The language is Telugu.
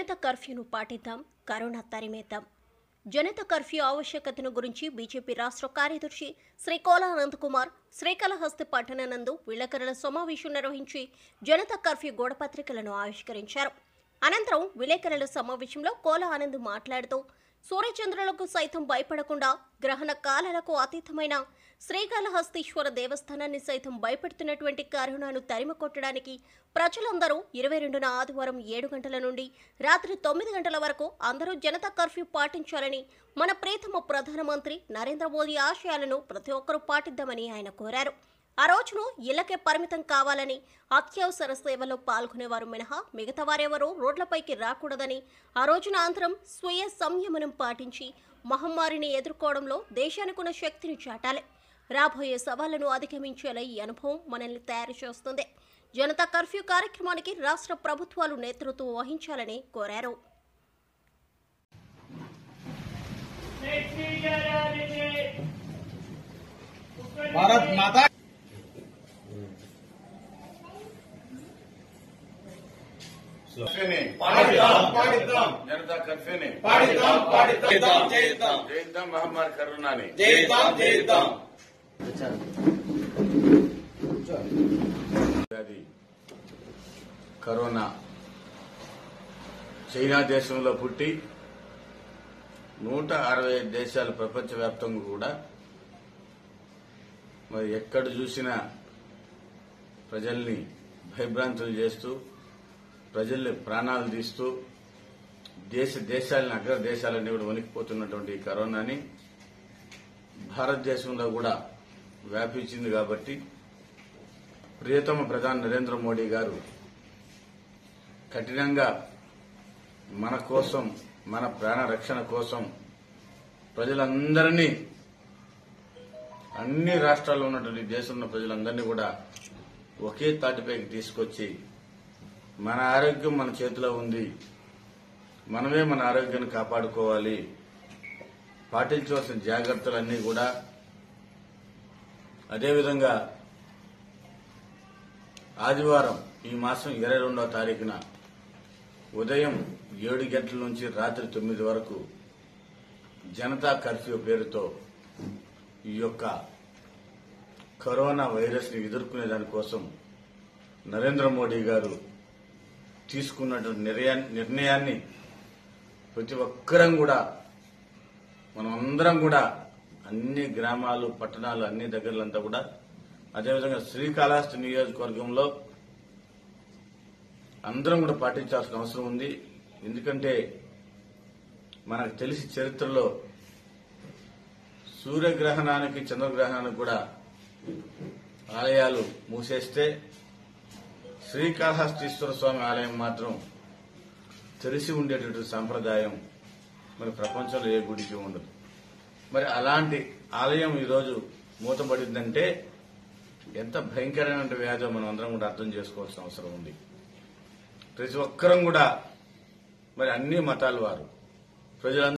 జనతా కర్ఫ్యూను పాటిద్దాం కరోనా తరిమేద్దాం జనతా కర్ఫ్యూ ఆవశ్యకతను గురించి బీజేపీ రాష్ట్ర కార్యదర్శి శ్రీ కోల అనంతకుమార్ శ్రీకాళహస్తి పట్టణనందు విలేకరుల సమావేశం నిర్వహించి జనతా కర్ఫ్యూ గోడపత్రికలను ఆవిష్కరించారు అనంతరం విలేకరుల సమావేశంలో కోల ఆనంద్ మాట్లాడుతూ సూర్యచంద్రులకు సైతం భయపడకుండా గ్రహణ కాలాలకు అతీతమైన శ్రీకాళహస్తీశ్వర దేవస్థానాన్ని సైతం భయపెడుతున్నటువంటి కరోనాను తరిమి కొట్టడానికి ప్రజలందరూ ఇరవై రెండున ఆదివారం ఏడు గంటల నుండి రాత్రి తొమ్మిది గంటల వరకు అందరూ జనతా కర్ఫ్యూ పాటించాలని మన ప్రీతమ ప్రధానమంత్రి నరేంద్ర మోదీ ఆశయాలను ప్రతి ఒక్కరూ పాటిద్దామని ఆయన కోరారు ఆ రోజును ఇళ్లకే పరిమితం కావాలని అత్యవసర సేవల్లో పాల్గొనేవారు మినహా మిగతా వారెవరూ రోడ్లపైకి రాకూడదని ఆ రోజున అందరం స్వీయ సంయమనం పాటించి మహమ్మారిని ఎదుర్కోవడంలో దేశానికున్న శక్తిని చాటాలి రాబోయే సవాళ్లను అధిగమించేలా ఈ అనుభవం మనల్ని తయారు చేస్తుంది జనతా కర్ఫ్యూ కార్యక్రమానికి రాష్ట్ర ప్రభుత్వాలు నేతృత్వం వహించాలని కోరారు भारत माता కర్ఫ్యూని పాటిద్దాం పాటిద్దాం జనతా కర్ఫ్యూని పాటిద్దాం పాటిద్దాం చేద్దాం జయిద్దాం మహమ్మారి కరోనాని చేద్దాం చేద్దాం అది కరోనా చైనా దేశంలో పుట్టి నూట అరవై ఐదు దేశాలు ప్రపంచవ్యాప్తంగా కూడా మరి ఎక్కడ చూసినా ప్రజల్ని భయభ్రాంతులు చేస్తూ ప్రజల్ని ప్రాణాలు తీస్తూ దేశ దేశాలని అగ్ర దేశాలన్నీ కూడా వణికిపోతున్నటువంటి ఈ కరోనాని భారతదేశంలో కూడా వ్యాపించింది కాబట్టి ప్రియతమ ప్రధాని నరేంద్ర మోడీ గారు కఠినంగా మన కోసం మన ప్రాణ రక్షణ కోసం ప్రజలందరినీ అన్ని రాష్ట్రాల్లో ఉన్నటువంటి దేశంలో ఉన్న ప్రజలందరినీ కూడా ఒకే తాటిపైకి తీసుకొచ్చి మన ఆరోగ్యం మన చేతిలో ఉంది మనమే మన ఆరోగ్యాన్ని కాపాడుకోవాలి పాటించవలసిన జాగ్రత్తలన్నీ కూడా అదేవిధంగా ఆదివారం ఈ మాసం ఇరవై రెండవ తారీఖున ఉదయం ఏడు గంటల నుంచి రాత్రి తొమ్మిది వరకు జనతా కర్ఫ్యూ పేరుతో ఈ యొక్క కరోనా వైరస్ ని ఎదుర్కొనే దానికోసం నరేంద్ర మోడీ గారు తీసుకున్నటువంటి నిర్యా- నిర్ణయాన్ని ప్రతి ఒక్కరం కూడా మనం అందరం కూడా అన్ని గ్రామాలు పట్టణాలు అన్ని దగ్గరలంతా కూడా అదేవిధంగా శ్రీకాళహస్తి నియోజకవర్గంలో అందరం కూడా పాటించాల్సిన అవసరం ఉంది ఎందుకంటే మనకు తెలిసి చరిత్రలో సూర్యగ్రహణానికి చంద్రగ్రహణానికి కూడా ఆలయాలు మూసేస్తే శ్రీకాళహస్తీశ్వర స్వామి ఆలయం మాత్రం తెరిచి ఉండేటటువంటి సంప్రదాయం మరి ప్రపంచంలో ఏ గుడికి ఉండదు మరి అలాంటి ఆలయం ఈరోజు మూతపడిందంటే ఎంత భయంకరమైన వ్యాధో మనం అందరం కూడా అర్థం చేసుకోవాల్సిన అవసరం ఉంది ప్రతి ఒక్కరం కూడా మరి అన్ని మతాల వారు ప్రజలందరూ